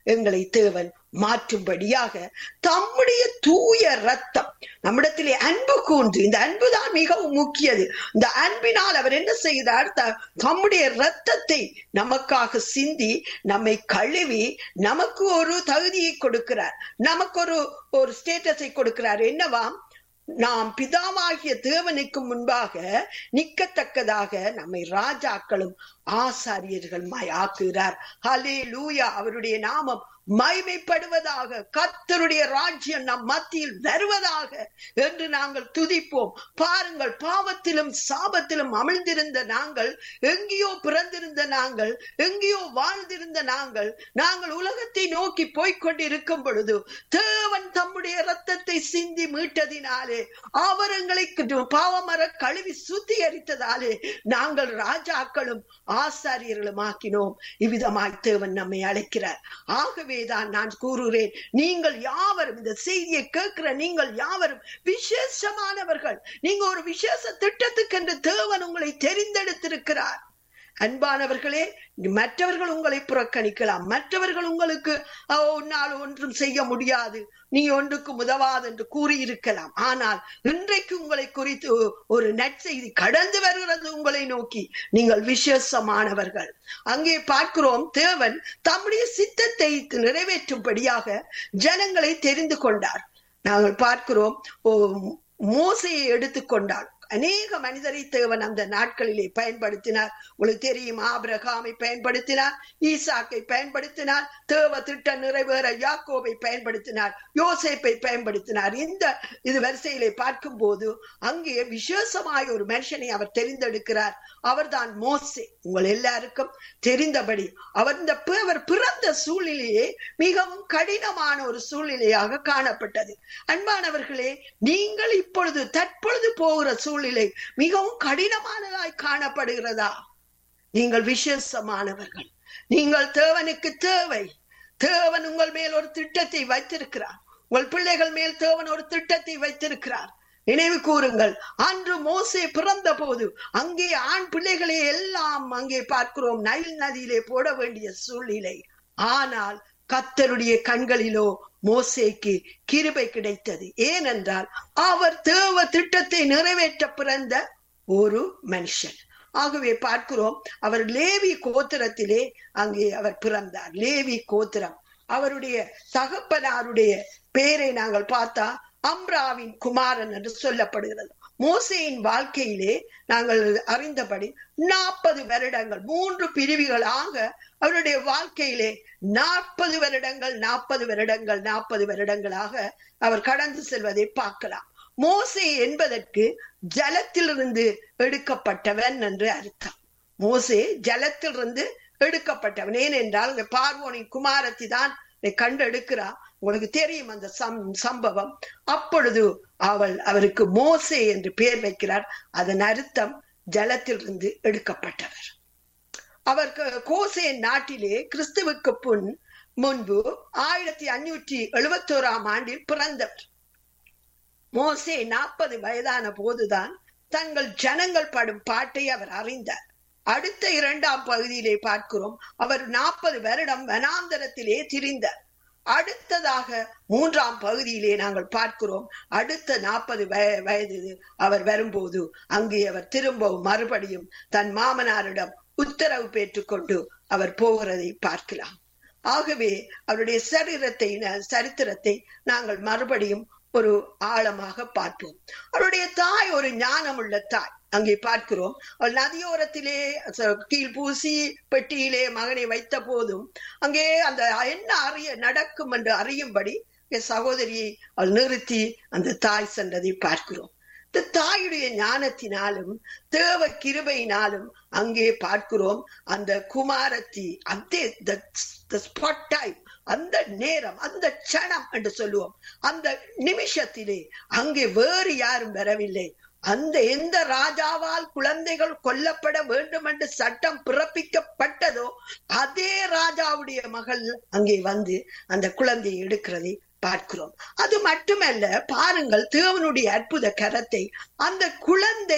எங்களை தேவன் மாற்றும்படியாக தம்முடைய தூய ரத்தம் நம்மிடத்திலே அன்பு கூன்று இந்த அன்பு தான் மிகவும் முக்கியது இந்த அன்பினால் அவர் என்ன செய்தார் த- தம்முடைய ரத்தத்தை நமக்காக சிந்தி நம்மை கழுவி நமக்கு ஒரு தகுதியை கொடுக்கிறார் நமக்கு ஒரு ஒரு ஸ்டேட்டஸை கொடுக்கிறார் என்னவாம் நாம் பிதாவாகிய தேவனுக்கு முன்பாக நிக்கத்தக்கதாக நம்மை ராஜாக்களும் ஆசாரியர்களுமாய் ஆக்குகிறார் ஹலே லூயா அவருடைய நாமம் மைமைப்படுவதாக கர்த்தருடைய ராஜ்யம் நம் மத்தியில் வருவதாக என்று நாங்கள் துதிப்போம் பாருங்கள் பாவத்திலும் சாபத்திலும் அமிழ்ந்திருந்த நாங்கள் எங்கேயோ பிறந்திருந்த நாங்கள் எங்கேயோ வாழ்ந்திருந்த நாங்கள் நாங்கள் உலகத்தை நோக்கி போய்க் கொண்டிருக்கும் பொழுது தேவன் தம்முடைய ரத்தத்தை சிந்தி மீட்டதினாலே அவர் எங்களை பாவமர கழுவி சுத்திகரித்ததாலே நாங்கள் ராஜாக்களும் ஆசாரியர்களும் ஆக்கினோம் இவ்விதமாய் தேவன் நம்மை அழைக்கிறார் ஆகவேதான் நான் கூறுகிறேன் நீங்கள் யாவரும் இந்த செய்தியை கேட்கிற நீங்கள் யாவரும் விசேஷமானவர்கள் நீங்க ஒரு விசேஷ திட்டத்துக்கு என்று தேவன் உங்களை தெரிந்தெடுத்திருக்கிறார் அன்பானவர்களே மற்றவர்கள் உங்களை புறக்கணிக்கலாம் மற்றவர்கள் உங்களுக்கு "ஓ, உன்னால் ஒன்றும் செய்ய முடியாது நீ ஒன்றுக்கு உதவாது என்று கூறியிருக்கலாம் ஆனால் இன்றைக்கு உங்களை குறித்து ஒரு நற்செய்தி கடந்து வருகிறது உங்களை நோக்கி நீங்கள் விசேஷமானவர்கள் அங்கே பார்க்கிறோம் தேவன் தம்முடைய சித்தத்தை நிறைவேற்றும்படியாக ஜனங்களை தெரிந்து கொண்டார் நாங்கள் பார்க்கிறோம் ஓ, மோசையை எடுத்துக்கொண்டார் அநேக மனிதரை தேவன் அந்த நாட்களிலே பயன்படுத்தினார் உங்களுக்கு தெரியும் ஆபிரகாமை பயன்படுத்தினார் ஈசாக்கை பயன்படுத்தினார் தேவ திட்டம் நிறைவேற யாக்கோவை பயன்படுத்தினார் யோசேப்பை பயன்படுத்தினார் இந்த இது வரிசையிலே பார்க்கும் போது அங்கே விசேஷமாய் ஒரு மனுஷனை அவர் தெரிந்தெடுக்கிறார் அவர்தான் மோசே உங்கள் எல்லாருக்கும் தெரிந்தபடி அவர் இந்த பி- அவர் பிறந்த சூழ்நிலையே மிகவும் கடினமான ஒரு சூழ்நிலையாக காணப்பட்டது அன்பானவர்களே நீங்கள் இப்பொழுது தற்பொழுது போகிற சூழ்நிலை மிகவும் கடினமானதாய் காணப்படுகிறதா நீங்கள் விசேஷமானவர்கள் நீங்கள் தேவனுக்கு தேவை தேவன் உங்கள் மேல் ஒரு திட்டத்தை வைத்திருக்கிறார் உங்கள் பிள்ளைகள் மேல் தேவன் ஒரு திட்டத்தை வைத்திருக்கிறார் நினைவு கூறுங்கள் அன்று மோசே பிறந்த போது அங்கே ஆண் பிள்ளைகளை எல்லாம் அங்கே பார்க்கிறோம் நைல் நதியிலே போட வேண்டிய சூழ்நிலை ஆனால் கத்தருடைய கண்களிலோ மோசேக்கு கிருபை கிடைத்தது ஏனென்றால் அவர் தேவ திட்டத்தை நிறைவேற்ற பிறந்த ஒரு மனுஷன் ஆகவே பார்க்கிறோம் அவர் லேவி கோத்திரத்திலே அங்கே அவர் பிறந்தார் லேவி கோத்திரம் அவருடைய தகப்பனாருடைய பேரை நாங்கள் பார்த்தா அம்ராவின் குமாரன் என்று சொல்லப்படுகிறது மோசையின் வாழ்க்கையிலே நாங்கள் அறிந்தபடி நாற்பது வருடங்கள் மூன்று பிரிவுகளாக அவருடைய வாழ்க்கையிலே நாற்பது வருடங்கள் நாற்பது வருடங்கள் நாற்பது வருடங்களாக அவர் கடந்து செல்வதை பார்க்கலாம் மோசே என்பதற்கு ஜலத்திலிருந்து எடுக்கப்பட்டவன் என்று அர்த்தம் மோசே ஜலத்திலிருந்து எடுக்கப்பட்டவன் ஏனென்றால் இந்த பார்வோனின் குமாரத்தி தான் கண்டெடுக்கிறா உங்களுக்கு தெரியும் அந்த சம் சம்பவம் அப்பொழுது அவள் அவருக்கு மோசே என்று பெயர் வைக்கிறார் அதன் அர்த்தம் ஜலத்திலிருந்து எடுக்கப்பட்டவர் அவர் க- கோசேன் நாட்டிலே கிறிஸ்துவுக்கு முன் முன்பு ஆயிரத்தி அஞ்சூற்றி எழுபத்தோராம் ஆண்டில் பிறந்தவர் மோசே நாற்பது வயதான போதுதான் தங்கள் ஜனங்கள் படும் பாட்டை அவர் அறிந்தார் அடுத்த இரண்டாம் பகுதியிலே பார்க்கிறோம் அவர் நாற்பது வருடம் வனாந்தரத்திலே திரிந்தார் அடுத்ததாக மூன்றாம் பகுதியிலே நாங்கள் பார்க்கிறோம் அடுத்த நாற்பது வயது அவர் வரும்போது அங்கே அவர் திரும்பவும் மறுபடியும் தன் மாமனாரிடம் உத்தரவு பெற்றுக்கொண்டு அவர் போகிறதை பார்க்கலாம் ஆகவே அவருடைய சரீரத்தை சரித்திரத்தை நாங்கள் மறுபடியும் ஒரு ஆழமாக பார்ப்போம் அவருடைய தாய் ஒரு ஞானமுள்ள தாய் அங்கே பார்க்கிறோம் அவள் நதியோரத்திலே ச- கீழ் பூசி பெட்டியிலே மகனை வைத்த போதும் அங்கே அந்த என்ன அறிய நடக்கும் என்று அறியும்படி என் சகோதரியை அவள் நிறுத்தி அந்த தாய் சென்றதை பார்க்கிறோம் இந்த தாயுடைய ஞானத்தினாலும் தேவ கிருபையினாலும் அங்கே பார்க்கிறோம் அந்த குமாரத்தி அந்த ஸ்பாட் டைம் அந்த நேரம் அந்த க்ஷணம் என்று சொல்லுவோம் அந்த நிமிஷத்திலே அங்கே வேறு யாரும் வரவில்லை அந்த எந்த ராஜாவால் குழந்தைகள் கொல்லப்பட வேண்டும் என்று சட்டம் பிறப்பிக்கப்பட்டதோ அதே ராஜாவுடைய மகள் அங்கே வந்து அந்த குழந்தையை எடுக்கிறதை பார்க்கிறோம் அது மட்டுமல்ல பாருங்கள் தேவனுடைய அற்புத கரத்தை அந்த குழந்தை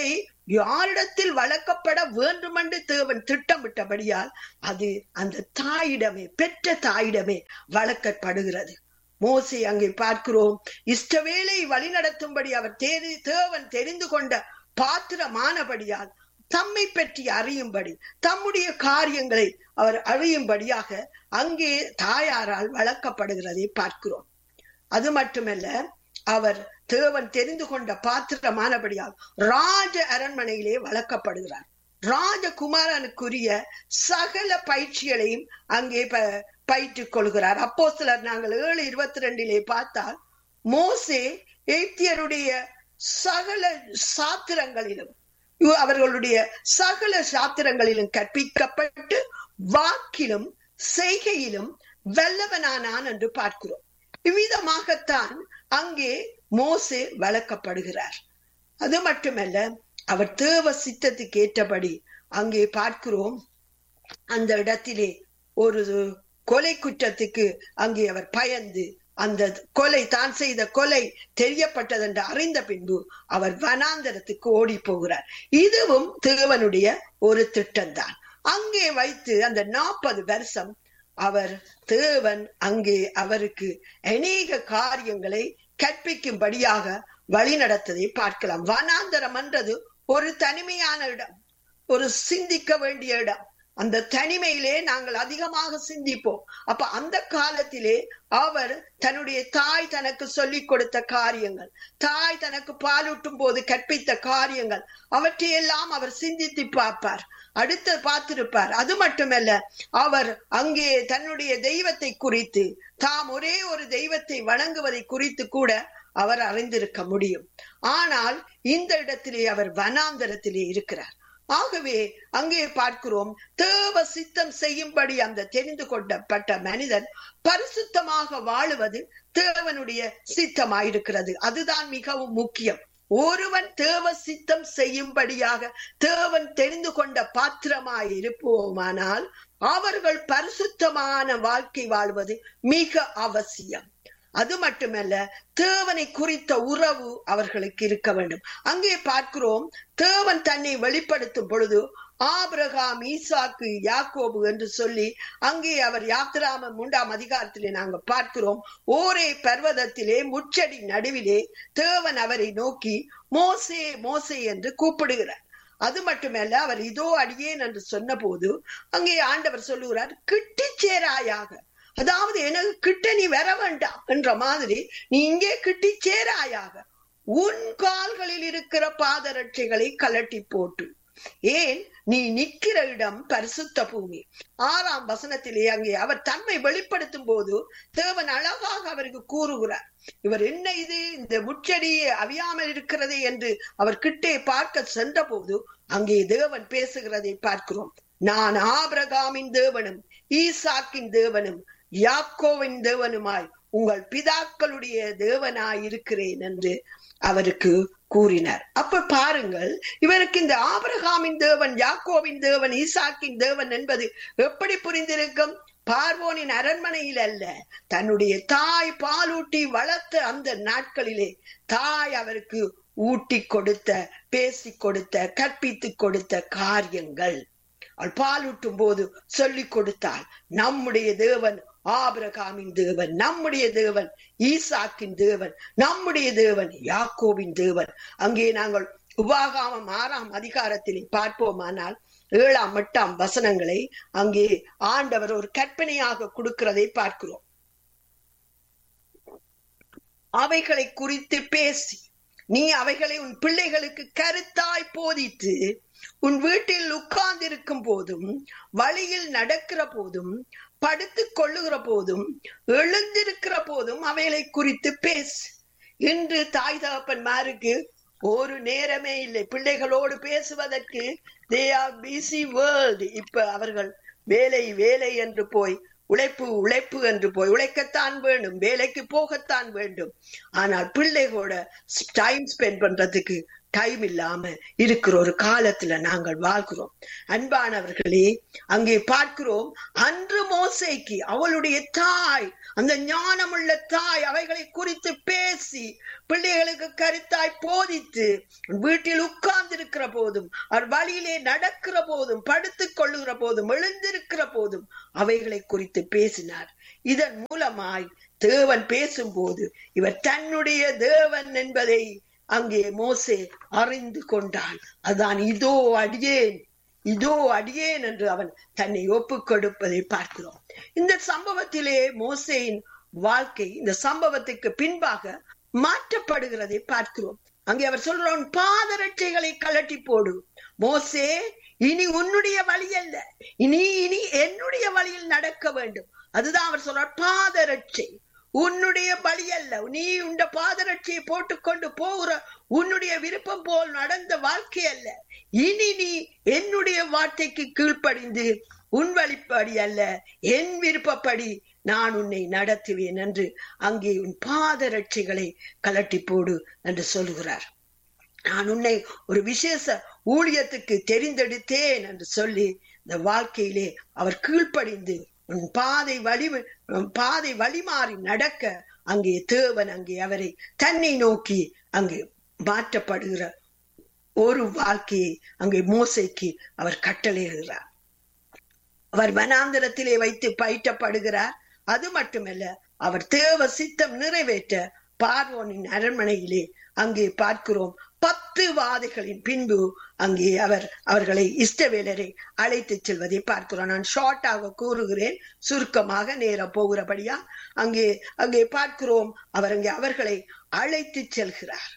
யாரிடத்தில் வளர்க்கப்பட வேண்டுமென்று தேவன் திட்டமிட்டபடியால் அது அந்த தாயிடமே பெற்ற தாயிடமே வளர்க்கப்படுகிறது மோசை அங்கே பார்க்கிறோம் இஷ்டவேளை வழிநடத்தும்படி அவர் தேதி தேவன் தெரிந்து கொண்ட பாத்திரமானபடியால் தம்மை பற்றி அறியும்படி தம்முடைய காரியங்களை அவர் அறியும்படியாக அங்கே தாயாரால் வளர்க்கப்படுகிறதை பார்க்கிறோம் அது மட்டுமல்ல அவர் தேவன் தெரிந்து கொண்ட பாத்திரமானபடியால் ராஜ அரண்மனையிலே வளர்க்கப்படுகிறார் ராஜகுமாரனுக்குரிய சகல பயிற்சிகளையும் அங்கே பயிற்றுக் கொள்கிறார் அப்போ சிலர் நாங்கள் ஏழு இருபத்தி ரெண்டிலே பார்த்தால் மோசே எய்த்தியருடைய சகல சாத்திரங்களிலும் அவர்களுடைய சகல சாத்திரங்களிலும் கற்பிக்கப்பட்டு வாக்கிலும் செய்கையிலும் வல்லவனானான் என்று பார்க்கிறோம் இவ்விதமாகத்தான் அங்கே மோசே வளர்க்கப்படுகிறார் அது மட்டுமல்ல அவர் தேவ சித்தத்துக்கு ஏற்றபடி அங்கே பார்க்கிறோம் அந்த இடத்திலே ஒரு கொலை குற்றத்துக்கு அங்கே அவர் பயந்து அந்த கொலை தான் செய்த கொலை தெரியப்பட்டது என்று அறிந்த பின்பு அவர் வனாந்தரத்துக்கு ஓடி போகிறார் இதுவும் தேவனுடைய ஒரு திட்டம்தான் அங்கே வைத்து அந்த நாற்பது வருஷம் அவர் தேவன் அங்கே அவருக்கு அநேக காரியங்களை கற்பிக்கும்படியாக வழி நடத்ததை பார்க்கலாம் வனாந்தரம் என்றது ஒரு தனிமையான இடம் ஒரு சிந்திக்க வேண்டிய இடம் அந்த தனிமையிலே நாங்கள் அதிகமாக சிந்திப்போம் அப்ப அந்த காலத்திலே அவர் தன்னுடைய தாய் தனக்கு சொல்லிக் கொடுத்த காரியங்கள் தாய் தனக்கு பாலூட்டும் போது கற்பித்த காரியங்கள் அவற்றையெல்லாம் அவர் சிந்தித்து பார்ப்பார் அடுத்து பார்த்திருப்பார் அது மட்டுமல்ல அவர் அங்கே தன்னுடைய தெய்வத்தை குறித்து தாம் ஒரே ஒரு தெய்வத்தை வணங்குவதை குறித்து கூட அவர் அறிந்திருக்க முடியும் ஆனால் இந்த இடத்திலே அவர் வனாந்தரத்திலே இருக்கிறார் ஆகவே அங்கே பார்க்கிறோம் தேவ சித்தம் செய்யும்படி அந்த தெரிந்து கொள்ளப்பட்ட மனிதன் பரிசுத்தமாக வாழுவது தேவனுடைய சித்தமாயிருக்கிறது அதுதான் மிகவும் முக்கியம் ஒருவன் தேவ சித்தம் செய்யும்படியாக தேவன் தெரிந்து கொண்ட பாத்திரமாய் இருப்போமானால் அவர்கள் பரிசுத்தமான வாழ்க்கை வாழ்வது மிக அவசியம் அது மட்டுமல்ல தேவனை குறித்த உறவு அவர்களுக்கு இருக்க வேண்டும் அங்கே பார்க்கிறோம் தேவன் தன்னை வெளிப்படுத்தும் பொழுது ஆபிரகாம் ஈசாக்கு யாக்கோபு என்று சொல்லி அங்கே அவர் யாத்திராம மூன்றாம் அதிகாரத்திலே நாங்க பார்க்கிறோம் ஓரே பர்வதத்திலே முச்சடி நடுவிலே தேவன் அவரை நோக்கி மோசே மோசே என்று கூப்பிடுகிறார் அது மட்டுமல்ல அவர் இதோ அடியேன் என்று சொன்ன போது அங்கே ஆண்டவர் சொல்லுகிறார் கிட்டிச்சேராயாக அதாவது எனக்கு கிட்ட நீ வர வேண்டாம் என்ற மாதிரி நீ இங்கே கிட்டி சேராயாக உன் கால்களில் இருக்கிற பாதரட்சைகளை கலட்டி போட்டு ஏன் நீ நிற்கிற இடம் பரிசுத்த பூமி ஆறாம் வசனத்திலே அங்கே அவர் தன்மை வெளிப்படுத்தும் போது தேவன் அழகாக அவருக்கு கூறுகிறார் இவர் என்ன இது இந்த முச்செடியே அவியாமல் இருக்கிறது என்று அவர் கிட்டே பார்க்க சென்ற போது அங்கே தேவன் பேசுகிறதை பார்க்கிறோம் நான் ஆபிரகாமின் தேவனும் ஈசாக்கின் தேவனும் யாக்கோவின் தேவனுமாய் உங்கள் பிதாக்களுடைய தேவனாய் இருக்கிறேன் என்று அவருக்கு கூறினார் அப்ப பாருங்கள் இவருக்கு இந்த ஆபிரகாமின் தேவன் யாக்கோவின் தேவன் ஈசாக்கின் தேவன் என்பது எப்படி புரிந்திருக்கும் பார்வோனின் அரண்மனையில் அல்ல தன்னுடைய தாய் பாலூட்டி வளர்த்த அந்த நாட்களிலே தாய் அவருக்கு ஊட்டி கொடுத்த பேசி கொடுத்த கற்பித்து கொடுத்த காரியங்கள் அவள் பாலூட்டும் போது சொல்லிக் கொடுத்தாள் நம்முடைய தேவன் ஆபிரகாமின் தேவன் நம்முடைய தேவன் ஈசாக்கின் தேவன் நம்முடைய தேவன் யாக்கோவின் தேவன் அங்கே நாங்கள் உபாகாமம் ஆறாம் அதிகாரத்திலே பார்ப்போமானால் ஏழாம் எட்டாம் வசனங்களை அங்கே ஆண்டவர் ஒரு கற்பனையாக கொடுக்கிறதை பார்க்கிறோம் அவைகளை குறித்து பேசி நீ அவைகளை உன் பிள்ளைகளுக்கு கருத்தாய் போதித்து உன் வீட்டில் உட்கார்ந்திருக்கும் போதும் வழியில் நடக்கிற போதும் படுத்து கொள்ளுகிற போதும் எழுந்திருக்கிற போதும் அவைகளை குறித்து பேசு இன்று தாய் தகப்பன்மாருக்கு ஒரு நேரமே இல்லை பிள்ளைகளோடு பேசுவதற்கு தே ஆர் பிசி வேர்ல்டு இப்ப அவர்கள் வேலை வேலை என்று போய் உழைப்பு உழைப்பு என்று போய் உழைக்கத்தான் வேண்டும் வேலைக்கு போகத்தான் வேண்டும் ஆனால் பிள்ளைகளோட டைம் ஸ்பெண்ட் பண்றதுக்கு டைம் இல்லாம இருக்கிற ஒரு காலத்துல நாங்கள் வாழ்கிறோம் அன்பானவர்களே அங்கே பார்க்கிறோம் அன்று மோசைக்கு அவளுடைய தாய் அந்த ஞானமுள்ள தாய் அவைகளை குறித்து பேசி பிள்ளைகளுக்கு கருத்தாய் போதித்து வீட்டில் உட்கார்ந்து இருக்கிற போதும் அவர் வழியிலே நடக்கிற போதும் படுத்துக் கொள்ளுகிற போதும் எழுந்திருக்கிற போதும் அவைகளை குறித்து பேசினார் இதன் மூலமாய் தேவன் பேசும்போது இவர் தன்னுடைய தேவன் என்பதை அங்கே மோசே அறிந்து கொண்டான் அதான் இதோ அடியேன் இதோ அடியேன் என்று அவன் தன்னை ஒப்புக் கொடுப்பதை பார்க்கிறோம் இந்த சம்பவத்திலே மோசேயின் வாழ்க்கை இந்த சம்பவத்துக்கு பின்பாக மாற்றப்படுகிறதை பார்க்கிறோம் அங்கே அவர் சொல்றான் பாதரட்சைகளை கலட்டி போடு மோசே இனி உன்னுடைய வழி அல்ல இனி இனி என்னுடைய வழியில் நடக்க வேண்டும் அதுதான் அவர் சொல்றார் பாதரட்சை உன்னுடைய பலி அல்ல நீ உண்ட பாதரட்சியை போட்டுக்கொண்டு போகிற உன்னுடைய விருப்பம் போல் நடந்த வாழ்க்கை அல்ல இனி நீ என்னுடைய வார்த்தைக்கு கீழ்ப்படிந்து உன் வழிப்படி அல்ல என் விருப்பப்படி நான் உன்னை நடத்துவேன் என்று அங்கே உன் பாதரட்சிகளை கலட்டி போடு என்று சொல்லுகிறார் நான் உன்னை ஒரு விசேஷ ஊழியத்துக்கு தெரிந்தெடுத்தேன் என்று சொல்லி இந்த வாழ்க்கையிலே அவர் கீழ்ப்படிந்து உன் பாதை வழி பாதை வழிமாறி நடக்க அங்கே தேவன் அங்கே அவரை தன்னை நோக்கி அங்கே மாற்றப்படுகிற ஒரு வாழ்க்கையை அங்கே மோசைக்கு அவர் கட்டளையிடுகிறார் அவர் வனாந்திரத்திலே வைத்து பயிற்றப்படுகிறார் அது மட்டுமல்ல அவர் தேவ சித்தம் நிறைவேற்ற பார்வோனின் அரண்மனையிலே அங்கே பார்க்கிறோம் பத்து வாதைகளின் பின்பு அங்கே அவர் அவர்களை இஷ்டவேலரை அழைத்து செல்வதை பார்க்கிறோம் நான் ஷார்ட்டாக கூறுகிறேன் சுருக்கமாக நேரம் போகிறபடியா அங்கே அங்கே பார்க்கிறோம் அவர் அங்கே அவர்களை அழைத்து செல்கிறார்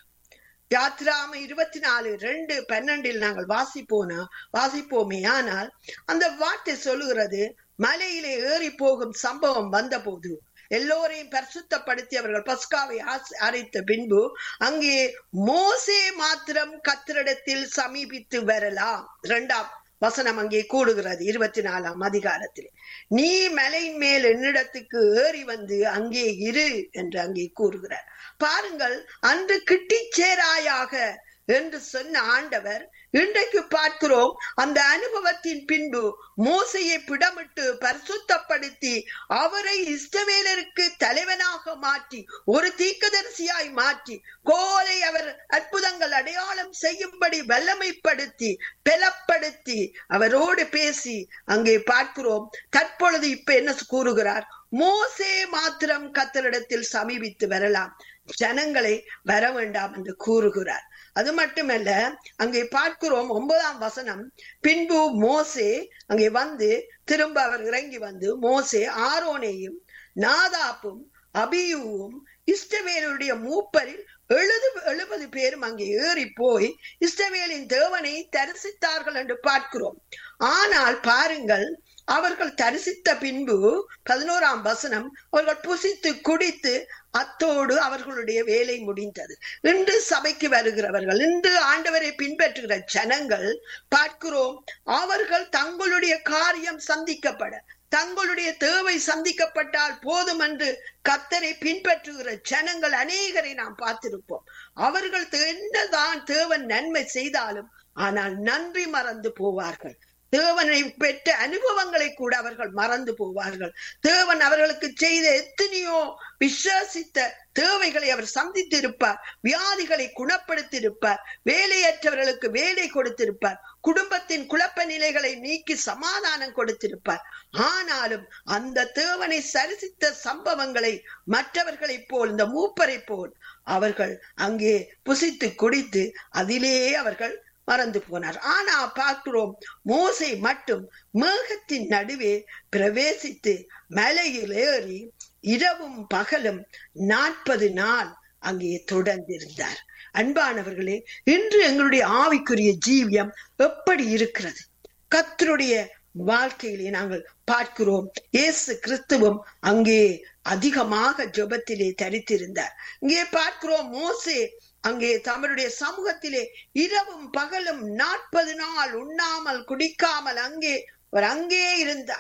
யாத்ராம இருபத்தி நாலு ரெண்டு பன்னெண்டில் நாங்கள் வாசிப்போனா வாசிப்போமே ஆனால் அந்த வார்த்தை சொல்லுகிறது மலையிலே ஏறி போகும் சம்பவம் வந்தபோது எல்லோரையும் பரிசுத்தப்படுத்தி அவர்கள் பஸ்காவை அரைத்த பின்பு அங்கே மோசே மாத்திரம் கத்திரிடத்தில் சமீபித்து வரலாம் இரண்டாம் வசனம் அங்கே கூடுகிறது இருபத்தி நாலாம் அதிகாரத்தில் நீ மலையின் மேல் என்னிடத்துக்கு ஏறி வந்து அங்கே இரு என்று அங்கே கூறுகிறார் பாருங்கள் அன்று கிட்டி சேராயாக என்று சொன்ன ஆண்டவர் இன்றைக்கு பார்க்கிறோம் அந்த அனுபவத்தின் பின்பு மோசையை பிடமிட்டு பரிசுத்தப்படுத்தி அவரை இஷ்டவேலருக்கு தலைவனாக மாற்றி ஒரு தீக்கதரிசியாய் மாற்றி கோலை அவர் அற்புதங்கள் அடையாளம் செய்யும்படி வல்லமைப்படுத்தி பெலப்படுத்தி அவரோடு பேசி அங்கே பார்க்கிறோம் தற்பொழுது இப்ப என்ன கூறுகிறார் மோசே மாத்திரம் கத்தரிடத்தில் சமீபித்து வரலாம் ஜனங்களை வர வேண்டாம் என்று கூறுகிறார் அது மட்டுமல்ல அங்கே பார்க்கிறோம் ஒன்பதாம் வசனம் பின்பு மோசே அங்கே வந்து திரும்ப அவர் இறங்கி வந்து மோசே ஆரோனையும் நாதாப்பும் அபியுவும் இஷ்டவேலுடைய மூப்பரில் எழுது எழுபது பேரும் அங்கே ஏறி போய் இஷ்டவேலின் தேவனை தரிசித்தார்கள் என்று பார்க்கிறோம் ஆனால் பாருங்கள் அவர்கள் தரிசித்த பின்பு பதினோராம் வசனம் அவர்கள் புசித்து குடித்து அத்தோடு அவர்களுடைய வேலை முடிந்தது இன்று சபைக்கு வருகிறவர்கள் இன்று ஆண்டவரை பின்பற்றுகிற ஜனங்கள் பார்க்கிறோம் அவர்கள் தங்களுடைய காரியம் சந்திக்கப்பட தங்களுடைய தேவை சந்திக்கப்பட்டால் போதும் என்று கத்தரை பின்பற்றுகிற ஜனங்கள் அநேகரை நாம் பார்த்திருப்போம் அவர்கள் என்னதான் தேவன் நன்மை செய்தாலும் ஆனால் நன்றி மறந்து போவார்கள் தேவனை பெற்ற அனுபவங்களை கூட அவர்கள் மறந்து போவார்கள் தேவன் அவர்களுக்கு செய்த எத்தனையோ விசுவாசித்த தேவைகளை அவர் சந்தித்திருப்பார் வியாதிகளை குணப்படுத்தியிருப்பார் வேலையற்றவர்களுக்கு வேலை கொடுத்திருப்பார் குடும்பத்தின் குழப்ப நிலைகளை நீக்கி சமாதானம் கொடுத்திருப்பார் ஆனாலும் அந்த தேவனை சரிசித்த சம்பவங்களை மற்றவர்களைப் போல் இந்த மூப்பரை போல் அவர்கள் அங்கே புசித்து குடித்து அதிலே அவர்கள் மறந்து போனார் ஆனா பார்க்கிறோம் மோசை மட்டும் மேகத்தின் நடுவே பிரவேசித்து மலையில் ஏறி இரவும் பகலும் நாற்பது நாள் அங்கே தொடர்ந்திருந்தார் அன்பானவர்களே இன்று எங்களுடைய ஆவிக்குரிய ஜீவியம் எப்படி இருக்கிறது கத்தருடைய வாழ்க்கையிலே நாங்கள் பார்க்கிறோம் இயேசு கிறிஸ்துவும் அங்கே அதிகமாக ஜபத்திலே தரித்திருந்தார் இங்கே பார்க்கிறோம் மோசே அங்கே தம்முடைய சமூகத்திலே இரவும் பகலும் நாற்பது நாள் உண்ணாமல் குடிக்காமல் அங்கே அவர் அங்கே இருந்தார்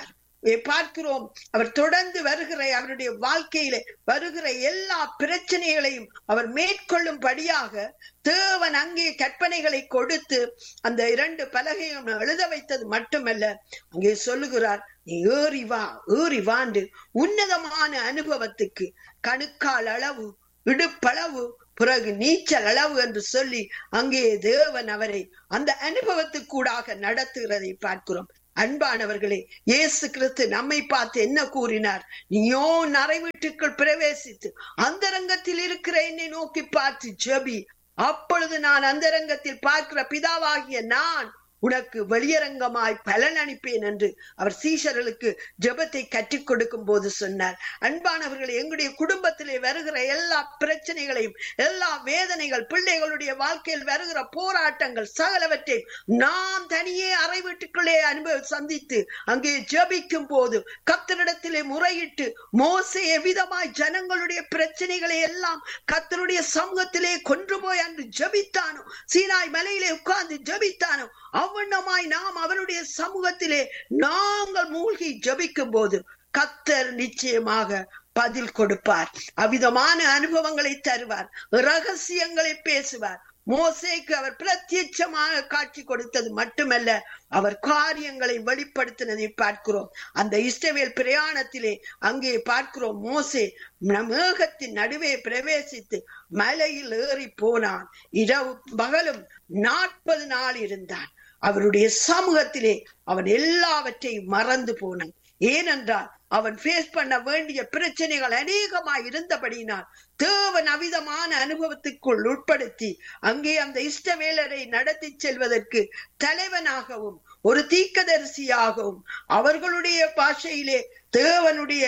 பார்க்கிறோம் அவர் தொடர்ந்து வருகிற அவருடைய வாழ்க்கையில வருகிற எல்லா பிரச்சனைகளையும் அவர் மேற்கொள்ளும்படியாக தேவன் அங்கே கற்பனைகளை கொடுத்து அந்த இரண்டு பலகையும் எழுத வைத்தது மட்டுமல்ல அங்கே சொல்லுகிறார் நீ ஏறி வா ஏறி வாண்டு உன்னதமான அனுபவத்துக்கு கணுக்கால் அளவு இடுப்பளவு பிறகு நீச்சல் அளவு என்று சொல்லி அங்கே தேவன் அவரை அந்த அனுபவத்துக்கூடாக நடத்துகிறதை பார்க்கிறோம் அன்பானவர்களே இயேசு கிறிஸ்து நம்மை பார்த்து என்ன கூறினார் நீயோ நரை வீட்டுக்குள் பிரவேசித்து அந்த ரங்கத்தில் இருக்கிற என்னை நோக்கி பார்த்து ஜெபி அப்பொழுது நான் அந்த ரங்கத்தில் பார்க்கிற பிதாவாகிய நான் உனக்கு வெளியரங்கமாய் பலன் அளிப்பேன் என்று அவர் சீஷர்களுக்கு ஜெபத்தை கற்றுக் கொடுக்கும் போது சொன்னார் அன்பானவர்களே எங்களுடைய குடும்பத்திலே வருகிற எல்லா பிரச்சனைகளையும் எல்லா வேதனைகள் பிள்ளைகளுடைய வாழ்க்கையில் வருகிற போராட்டங்கள் சகலவற்றை நாம் தனியே அறை வீட்டுக்குள்ளே அனுபவ சந்தித்து அங்கே ஜெபிக்கும் போது கத்தரிடத்திலே முறையிட்டு மோசே எவ்விதமாய் ஜனங்களுடைய பிரச்சனைகளை எல்லாம் கத்தருடைய சமூகத்திலே கொன்று போய் அன்று ஜபித்தானோ சீனாய் மலையிலே உட்கார்ந்து ஜபித்தானோ அவ்வண்ணமாய் நாம் அவருடைய சமூகத்திலே நாங்கள் மூழ்கி ஜபிக்கும் போது கத்தர் நிச்சயமாக பதில் கொடுப்பார் அவ்விதமான அனுபவங்களை தருவார் ரகசியங்களை பேசுவார் மோசேக்கு அவர் பிரத்யட்சமாக காட்சி கொடுத்தது மட்டுமல்ல அவர் காரியங்களை வெளிப்படுத்தினதை பார்க்கிறோம் அந்த இஸ்ரவேல் பிரயாணத்திலே அங்கே பார்க்கிறோம் மோசே மேகத்தின் நடுவே பிரவேசித்து மலையில் ஏறி போனான் இரவு பகலும் நாற்பது நாள் இருந்தான் அவருடைய சமூகத்திலே அவன் எல்லாவற்றையும் மறந்து போனான் ஏனென்றால் அவன் ஃபேஸ் பண்ண வேண்டிய பிரச்சனைகள் அநேகமாய் இருந்தபடியினால் தேவன் அவிதமான அனுபவத்துக்குள் உட்படுத்தி அங்கே அந்த இஷ்டவேலரை நடத்தி செல்வதற்கு தலைவனாகவும் ஒரு தீக்கதரிசியாகவும் அவர்களுடைய பாஷையிலே தேவனுடைய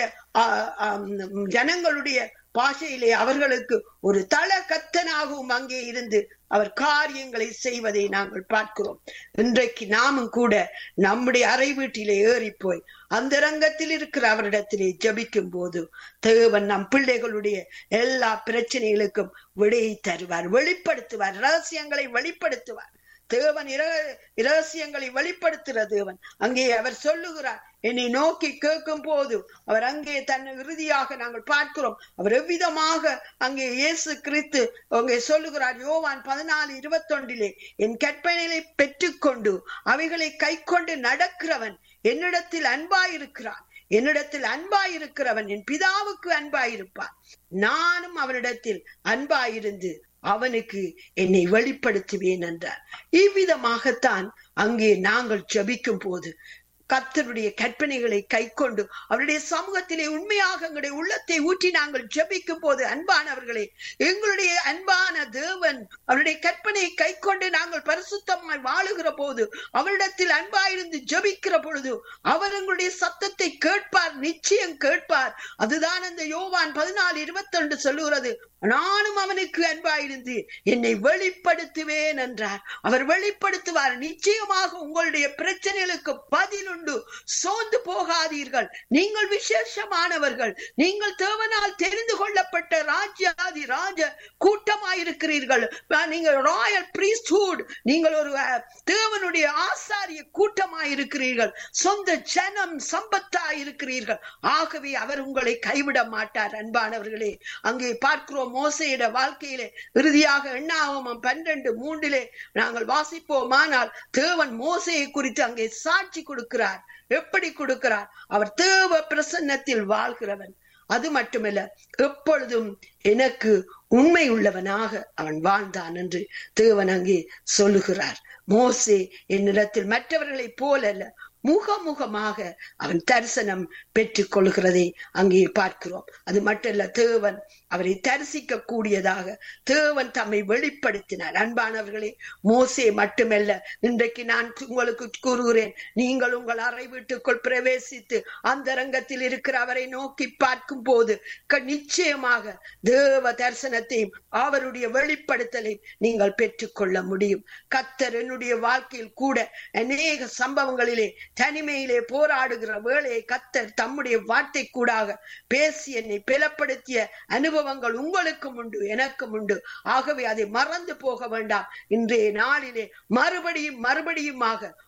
ஜனங்களுடைய பாஷையிலே அவர்களுக்கு ஒரு தள கத்தனாகவும் அங்கே இருந்து அவர் காரியங்களை செய்வதை நாங்கள் பார்க்கிறோம் இன்றைக்கு நாமும் கூட நம்முடைய அறை வீட்டிலே ஏறி போய் அந்த ரங்கத்தில் இருக்கிற அவரிடத்திலே ஜபிக்கும் போது தேவன் நம் பிள்ளைகளுடைய எல்லா பிரச்சனைகளுக்கும் விடையை தருவார் வெளிப்படுத்துவார் ரகசியங்களை வெளிப்படுத்துவார் தேவன் இரகசியங்களை வெளிப்படுத்துகிற தேவன் அங்கே அவர் சொல்லுகிறார் என்னை நோக்கி கேட்கும் போது அவர் அங்கே தன் இறுதியாக நாங்கள் பார்க்கிறோம் அவர் எவ்விதமாக அங்கே இயேசு கிறிஸ்து அங்கே சொல்லுகிறார் யோவான் பதினாலு இருபத்தொன்றிலே என் கற்பனைகளை பெற்றுக்கொண்டு அவைகளை கை கொண்டு நடக்கிறவன் என்னிடத்தில் அன்பாயிருக்கிறான் என்னிடத்தில் அன்பாயிருக்கிறவன் என் பிதாவுக்கு அன்பாயிருப்பான் நானும் அவனிடத்தில் அன்பாயிருந்து அவனுக்கு என்னை வெளிப்படுத்துவேன் என்றார் இவ்விதமாகத்தான் அங்கே நாங்கள் ஜபிக்கும் போது கத்தருடைய கற்பனைகளை கை கொண்டு அவருடைய சமூகத்திலே உண்மையாக எங்களுடைய உள்ளத்தை ஊற்றி நாங்கள் ஜபிக்கும் போது அன்பானவர்களே எங்களுடைய அன்பான தேவன் அவருடைய கற்பனையை கை கொண்டு நாங்கள் பரிசுத்தமாய் வாழுகிற போது அவரிடத்தில் அன்பாயிருந்து ஜபிக்கிற பொழுது அவர் எங்களுடைய சத்தத்தை கேட்பார் நிச்சயம் கேட்பார் அதுதான் அந்த யோவான் பதினாலு இருபத்தி ஒன்று சொல்லுகிறது நானும் அவனுக்கு அன்பாயிருந்து என்னை வெளிப்படுத்துவேன் என்றார் அவர் வெளிப்படுத்துவார் நிச்சயமாக உங்களுடைய பிரச்சனைகளுக்கு பதில் உண்டு சோர்ந்து போகாதீர்கள் நீங்கள் விசேஷமானவர்கள் நீங்கள் தேவனால் தெரிந்து கொள்ளப்பட்ட ராஜ்யாதி ராஜ கூட்டமாயிருக்கிறீர்கள் நீங்கள் ராயல் பிரீஸ்ட்ஹுட் நீங்கள் ஒரு தேவனுடைய ஆசாரிய கூட்டமாயிருக்கிறீர்கள் சொந்த ஜனம் சம்பத்தாயிருக்கிறீர்கள் ஆகவே அவர் உங்களை கைவிட மாட்டார் அன்பானவர்களே அங்கே பார்க்கிறோம் மோசையிட வாழ்க்கையிலே இறுதியாக எண்ணாகமம் பன்னிரண்டு மூன்றிலே நாங்கள் வாசிப்போமானால் தேவன் மோசையை குறித்து அங்கே சாட்சி கொடுக்கிறார் எப்படி கொடுக்கிறார் அவர் தேவ பிரசன்னத்தில் வாழ்கிறவன் அது மட்டுமல்ல எப்பொழுதும் எனக்கு உண்மை உள்ளவனாக அவன் வாழ்ந்தான் என்று தேவன் அங்கே சொல்லுகிறார் மோசே என்னிடத்தில் மற்றவர்களைப் போலல்ல முகமுகமாக அவன் தரிசனம் பெற்றுக் கொள்கிறதை அங்கே பார்க்கிறோம் அது மட்டுமல்ல தேவன் அவரை தரிசிக்க கூடியதாக தேவன் தம்மை வெளிப்படுத்தினார் அன்பானவர்களே மோசே மட்டுமல்ல இன்றைக்கு நான் உங்களுக்கு கூறுகிறேன் நீங்கள் உங்கள் அறை வீட்டுக்குள் பிரவேசித்து அந்த ரங்கத்தில் இருக்கிற அவரை நோக்கி பார்க்கும் போது நிச்சயமாக தேவ தரிசனத்தையும் அவருடைய வெளிப்படுத்தலையும் நீங்கள் பெற்றுக்கொள்ள முடியும் கத்தர் என்னுடைய வாழ்க்கையில் கூட அநேக சம்பவங்களிலே தனிமையிலே போராடுகிற வேளையை கத்தர் தம்முடைய வார்த்தை கூடாக பேசி என்னை பிளப்படுத்திய அனுபவங்கள் உங்களுக்கும் உண்டு எனக்கும் உண்டு ஆகவே அதை மறந்து போக வேண்டாம் இன்றைய நாளிலே மறுபடியும் மறுபடியுமாக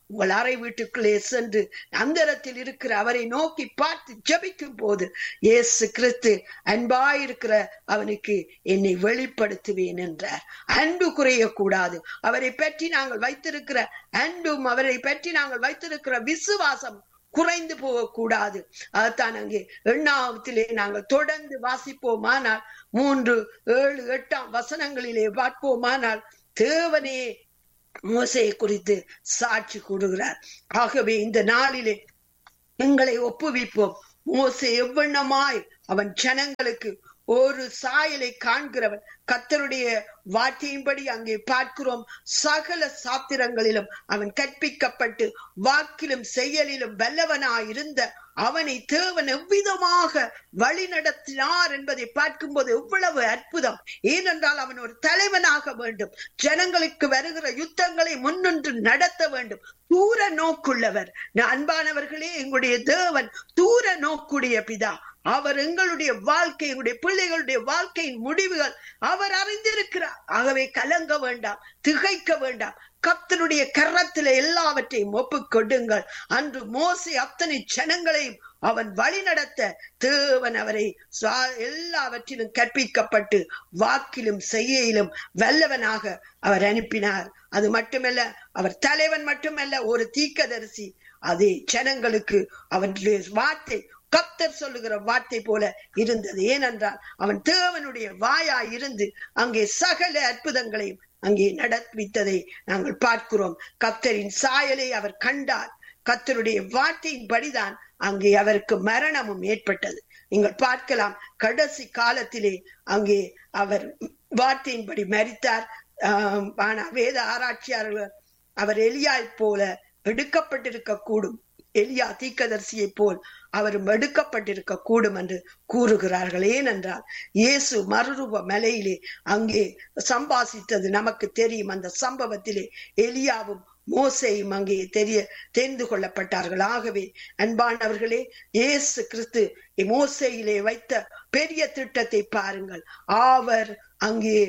உங்கள் அறை வீட்டுக்குள்ளே சென்று அந்தரத்தில் இருக்கிற அவரை நோக்கி பார்த்து ஜபிக்கும் போது இயேசு கிறிஸ்து அன்பாயிருக்கிற அவனுக்கு என்னை வெளிப்படுத்துவேன் என்றார் அன்பு குறையக்கூடாது அவரை பற்றி நாங்கள் வைத்திருக்கிற அன்பும் அவரை பற்றி நாங்கள் வைத்திருக்கிற விசுவாசம் குறைந்து போகக்கூடாது அதுதான் அங்கே எண்ணாவத்திலே நாங்கள் தொடர்ந்து வாசிப்போமானால் மூன்று ஏழு எட்டாம் வசனங்களிலே பார்ப்போமானால் தேவனே மோசையை குறித்து சாட்சி கூடுகிறார் ஆகவே இந்த நாளிலே எங்களை ஒப்புவிப்போம் மோசை எவ்வண்ணமாய் அவன் ஜனங்களுக்கு ஒரு சாயலை காண்கிறவன் கத்தருடைய வார்த்தையின்படி அங்கே பார்க்கிறோம் சகல சாத்திரங்களிலும் அவன் கற்பிக்கப்பட்டு வாக்கிலும் செயலிலும் வல்லவனாயிருந்த அவனை தேவன் எவ்விதமாக வழி நடத்தினார் என்பதை பார்க்கும்போது எவ்வளவு அற்புதம் ஏனென்றால் அவன் ஒரு தலைவனாக வேண்டும் ஜனங்களுக்கு வருகிற யுத்தங்களை முன்னின்று நடத்த வேண்டும் தூர நோக்குள்ளவர் அன்பானவர்களே எங்களுடைய தேவன் தூர நோக்குடைய பிதா அவர் எங்களுடைய வாழ்க்கை எங்களுடைய பிள்ளைகளுடைய வாழ்க்கையின் முடிவுகள் அவர் அறிந்திருக்கிறார் ஆகவே கலங்க வேண்டாம் திகைக்க வேண்டாம் கத்தனுடைய கரத்தில எல்லாவற்றையும் ஒப்பு கொடுங்கள் அன்று மோசி அத்தனை ஜனங்களையும் அவன் வழி நடத்த தேவன் அவரை எல்லாவற்றிலும் கற்பிக்கப்பட்டு வாக்கிலும் செய்யிலும் வல்லவனாக அவர் அனுப்பினார் அது மட்டுமல்ல அவர் தலைவன் மட்டுமல்ல ஒரு தீக்கதரிசி அதே ஜனங்களுக்கு அவனுடைய வார்த்தை கப்தர் சொல்லுகிற வார்த்தை போல இருந்தது ஏனென்றால் அவன் தேவனுடைய வாயா இருந்து அங்கே சகல அற்புதங்களையும் அங்கே நடப்பித்ததை நாங்கள் பார்க்கிறோம் கப்தரின் சாயலை அவர் கண்டார் கத்தருடைய வார்த்தையின் படிதான் அங்கே அவருக்கு மரணமும் ஏற்பட்டது நீங்கள் பார்க்கலாம் கடைசி காலத்திலே அங்கே அவர் வார்த்தையின்படி மறித்தார் ஆனா வேத ஆராய்ச்சியாளர்கள் அவர் எலியாய் போல எடுக்கப்பட்டிருக்க கூடும் எலியா தீக்கதர்சியை போல் அவரும் எடுக்கப்பட்டிருக்க கூடும் என்று கூறுகிறார்கள் ஏனென்றால் இயேசு மறுரூப மலையிலே அங்கே சம்பாசித்தது நமக்கு தெரியும் அந்த சம்பவத்திலே எலியாவும் மோசையும் அங்கே தெரிய தெரிந்து கொள்ளப்பட்டார்கள் ஆகவே அன்பானவர்களே இயேசு கிறிஸ்து மோசையிலே வைத்த பெரிய திட்டத்தை பாருங்கள் அவர் அங்கே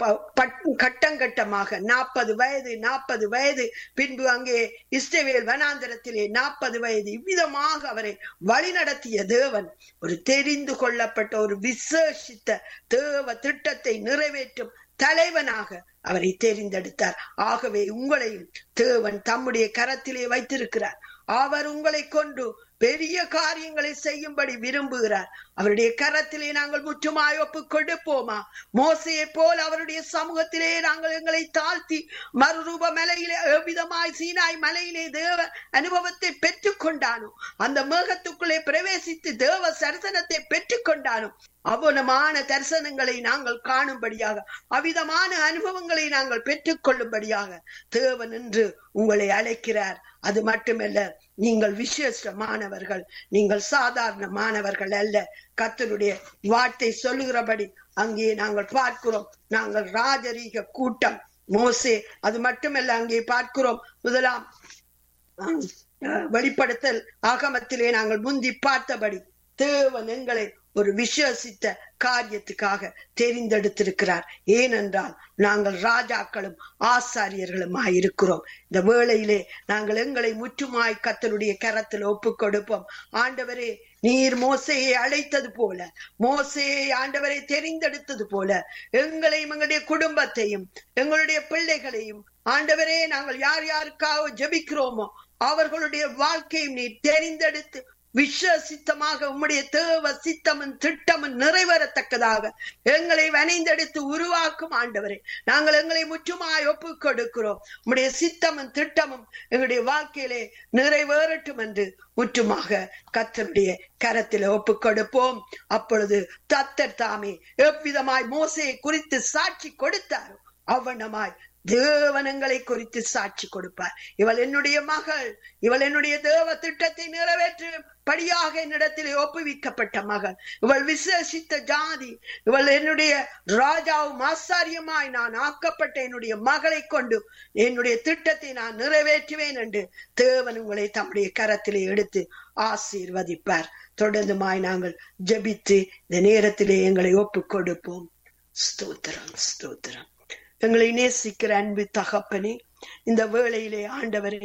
கட்டங்கட்டமாக நாற்பது வயது நாற்பது வயது பின்பு அங்கே இஸ்ரவேல் வனாந்திரத்திலே நாற்பது வயது இவ்விதமாக அவரை வழிநடத்திய தேவன் ஒரு தெரிந்து கொள்ளப்பட்ட ஒரு விசேஷித்த தேவ திட்டத்தை நிறைவேற்றும் தலைவனாக அவரை தெரிந்தெடுத்தார் ஆகவே உங்களையும் தேவன் தம்முடைய கரத்திலே வைத்திருக்கிறார் அவர் உங்களை கொண்டு பெரிய காரியங்களை செய்யும்படி விரும்புகிறார் அவருடைய கரத்திலே நாங்கள் முற்றுமாய் ஒப்பு கொடுப்போமா மோசையை போல் அவருடைய சமூகத்திலே நாங்கள் எங்களை தாழ்த்தி மறுரூப மலையிலே எவ்விதமாய் சீனாய் மலையிலே தேவ அனுபவத்தை பெற்றுக் கொண்டானோ அந்த மேகத்துக்குள்ளே பிரவேசித்து தேவ சரிசனத்தை பெற்றுக் கொண்டானோ அவனமான தரிசனங்களை நாங்கள் காணும்படியாக அவிதமான அனுபவங்களை நாங்கள் பெற்றுக் கொள்ளும்படியாக தேவன் என்று உங்களை அழைக்கிறார் அது மட்டுமல்ல நீங்கள் விசேஷமானவர்கள் நீங்கள் சாதாரணமானவர்கள் அல்ல கத்தருடைய வார்த்தை சொல்லுகிறபடி அங்கே நாங்கள் பார்க்கிறோம் நாங்கள் ராஜரீக கூட்டம் மோசே அது மட்டுமல்ல அங்கே பார்க்கிறோம் முதலாம் வெளிப்படுத்தல் ஆகமத்திலே நாங்கள் முந்தி பார்த்தபடி தேவன் எங்களை ஒரு விசுவசித்த காரியத்துக்காக தெரிந்தெடுத்திருக்கிறார் ஏனென்றால் நாங்கள் ராஜாக்களும் ஆசாரியர்களுமாய் இருக்கிறோம் இந்த வேளையிலே நாங்கள் எங்களை முற்றுமாய் கத்தருடைய கரத்தில் ஒப்பு கொடுப்போம் ஆண்டவரே நீர் மோசையை அழைத்தது போல மோசையை ஆண்டவரை தெரிந்தெடுத்தது போல எங்களையும் எங்களுடைய குடும்பத்தையும் எங்களுடைய பிள்ளைகளையும் ஆண்டவரே நாங்கள் யார் யாருக்காக ஜபிக்கிறோமோ அவர்களுடைய வாழ்க்கையும் நீர் தெரிந்தெடுத்து விஸ்வசித்தமாக உம்முடைய தேவ சித்தமும் திட்டமும் நிறைவேறத்தக்கதாக எங்களை வனைந்தெடுத்து உருவாக்கும் ஆண்டவரே நாங்கள் எங்களை முற்றுமாய் ஒப்பு கொடுக்கிறோம் உம்முடைய சித்தமும் திட்டமும் எங்களுடைய வாழ்க்கையிலே நிறைவேறட்டும் என்று முற்றுமாக கத்தருடைய கரத்தில் ஒப்பு கொடுப்போம் அப்பொழுது தத்தர் தாமே எவ்விதமாய் மோசையை குறித்து சாட்சி கொடுத்தாரோ அவ்வண்ணமாய் தேவனங்களை குறித்து சாட்சி கொடுப்பார் இவள் என்னுடைய மகள் இவள் என்னுடைய தேவ திட்டத்தை நிறைவேற்றும்படியாக என்னிடத்திலே ஒப்புவிக்கப்பட்ட மகள் இவள் விசேஷித்த ஜாதி இவள் என்னுடைய ராஜாவும் ஆசாரியமாய் நான் ஆக்கப்பட்ட என்னுடைய மகளை கொண்டு என்னுடைய திட்டத்தை நான் நிறைவேற்றுவேன் என்று தேவன் உங்களை தம்முடைய கரத்திலே எடுத்து ஆசீர்வதிப்பார் தொடர்ந்துமாய் நாங்கள் ஜபித்து இந்த நேரத்திலே எங்களை ஒப்புக் கொடுப்போம் ஸ்தோத்திரம் ஸ்தோத்திரம் எங்களை நேசிக்கிற அன்பு தகப்பனே இந்த வேளையிலே ஆண்டவரே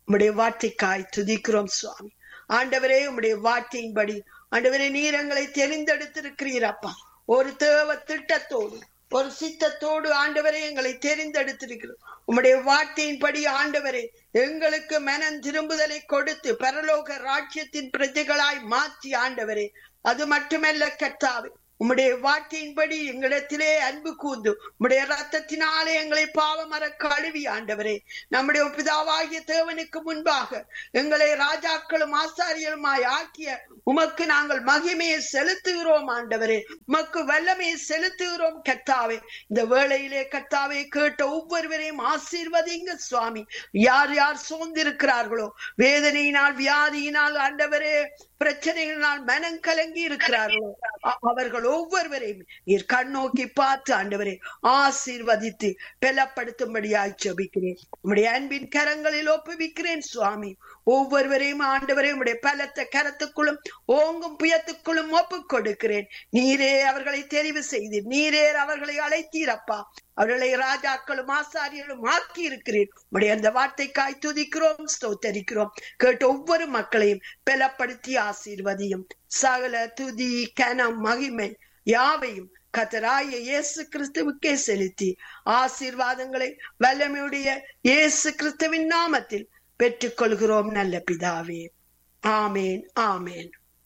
உம்முடைய வார்த்தைக்காய் துதிக்கிறோம் சுவாமி ஆண்டவரே உம்முடைய வார்த்தையின்படி ஆண்டவரே நீர் எங்களை தெரிந்தெடுத்திருக்கிறீர் அப்பா ஒரு தேவ திட்டத்தோடு ஒரு சித்தத்தோடு ஆண்டவரே எங்களை தெரிந்தெடுத்திருக்கிறோம் உம்முடைய வார்த்தையின்படி ஆண்டவரே எங்களுக்கு மனம் திரும்புதலை கொடுத்து பரலோக ராஜ்யத்தின் பிரஜைகளாய் மாற்றி ஆண்டவரே அது மட்டுமல்ல கர்த்தாவே உம்முடைய வார்த்தையின்படி எங்களிடத்திலே அன்பு கூர்ந்து உம்முடைய ரத்தத்தினாலே எங்களை பாவமர கழுவி ஆண்டவரே நம்முடைய பிதாவாகிய தேவனுக்கு முன்பாக எங்களை ராஜாக்களும் ஆசாரியருமாய் ஆக்கிய உமக்கு நாங்கள் மகிமையை செலுத்துகிறோம் ஆண்டவரே உமக்கு வல்லமையை செலுத்துகிறோம் கர்த்தாவே இந்த வேளையிலே கர்த்தாவே கேட்ட ஒவ்வொருவரையும் ஆசீர்வதிங்க சுவாமி யார் யார் சோர்ந்திருக்கிறார்களோ வேதனையினால் வியாதியினால் ஆண்டவரே பிரச்சனைகளினால் மனம் கலங்கி இருக்கிறார்களோ அ- அவர்கள் ஒவ்வொருவரையும் நீர் கண்ணோக்கி பார்த்து ஆண்டவரே ஆசீர்வதித்து பலப்படுத்தும்படியாய் ஜெபிக்கிறேன் உம்முடைய அன்பின் கரங்களில் ஒப்புவிக்கிறேன் சுவாமி ஒவ்வொருவரையும் ஆண்டவரே உம்முடைய பலத்த கரத்துக்குள்ளும் ஓங்கும் புயத்துக்குள்ளும் ஒப்புக் கொடுக்கிறேன் நீரே அவர்களை தெரிவு செய்தீர் நீரே அவர்களை அழைத்தீரப்பா அவர்களை ராஜாக்களும் ஆசாரியர்களும் ஆக்கி இருக்கிறேன் உடைய அந்த வார்த்தைக்காய் துதிக்கிறோம் ஸ்தோத்தரிக்கிறோம் கேட்ட ஒவ்வொரு மக்களையும் பலப்படுத்தி ஆசீர்வதியும் சகல துதி கனம் மகிமை யாவையும் கத்தராய இயேசு கிறிஸ்துவுக்கே செலுத்தி ஆசீர்வாதங்களை வல்லமையுடைய இயேசு கிறிஸ்துவின் நாமத்தில் பெற்றுக்கொள்கிறோம் நல்ல பிதாவே ஆமேன் ஆமேன்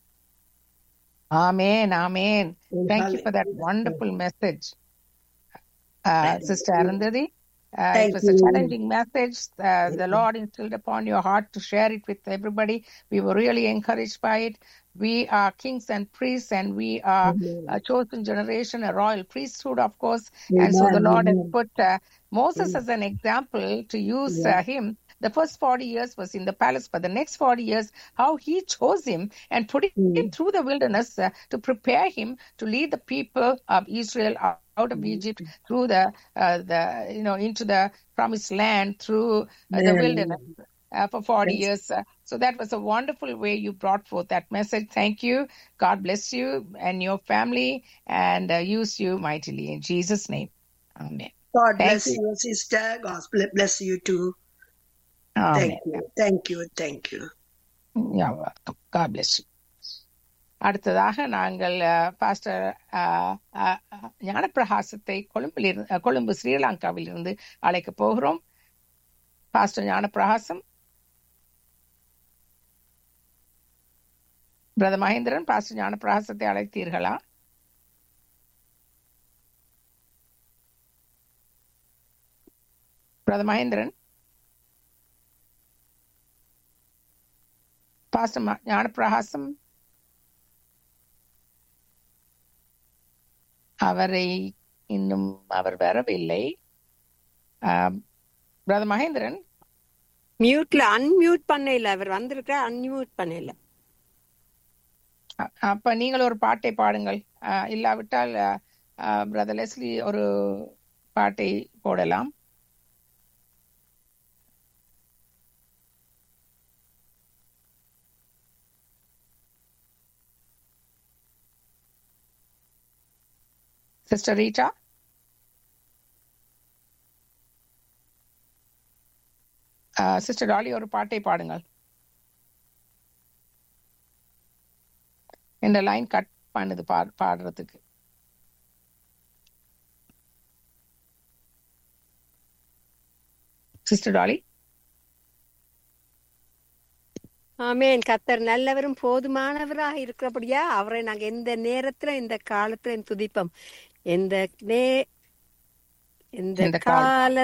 Amen. Amen. Thank you for that wonderful message, uh, Sister Arundhati. Uh, it Thank was a you. challenging message. Uh, the Lord instilled upon your heart to share it with everybody. We were really encouraged by it. We are kings and priests, and we are a chosen generation, a royal priesthood, of course. And so the Amen, Lord has amen. put uh, Moses as an example to use uh, him. The first 40 years was in the palace, but the next 40 years, how he chose him and put him through the wilderness uh, to prepare him to lead the people of Israel out out of Egypt through the uh, the you know into the promised land through uh, the Amen. wilderness uh, for 40 Yes. years. Uh, so that was a wonderful way you brought forth that message. Thank you. God bless you and your family and uh, use you mightily in Jesus' name. Amen. God Thank bless you. you, sister. God bless you too. Amen. Thank you. Thank you. Thank you. You're welcome. God bless you. அடுத்ததாக நாங்கள் pastor ஞானப்பிரகாசத்தை கொழும்பில் இருந்து கொழும்பு ஸ்ரீலங்காவில் இருந்து அழைக்க போகிறோம் pastor Gnanaprakasam brother Mahendran pastor ஞானப்பிரகாசத்தை அழைத்தீர்களா பிரதர் மகேந்திரன் பாஸ்டர் ம- ஞானப்பிரகாசம் அவரை இன்னும் அவர் வரவில்லை பிரதர் மகேந்திரன் மியூட்ல அன்மியூட் பண்ணல அவர் வந்திருக்க அன்மியூட் பண்ணல அ- அப்ப நீங்கள் ஒரு பாட்டை பாடுங்கள் அஹ், இல்லாவிட்டால் பிரதர் லெஸ்லி ஒரு பாட்டை போடலாம் சிஸ்டர் ரீட்டா சிஸ்டர் டாலி ஒரு பாட்டை பாடுங்கள் இந்த லைன் கட் பண்ணுது பா பாடுறதுக்கு சிஸ்டர் டாலி ஆமேன் கத்தர் நல்லவரும் போதுமானவராக இருக்கிறபடியா அவரை நாங்க எந்த நேரத்துல இந்த காலத்துல துதிப்போம் எந்த நே இந்த இந்த கால- கால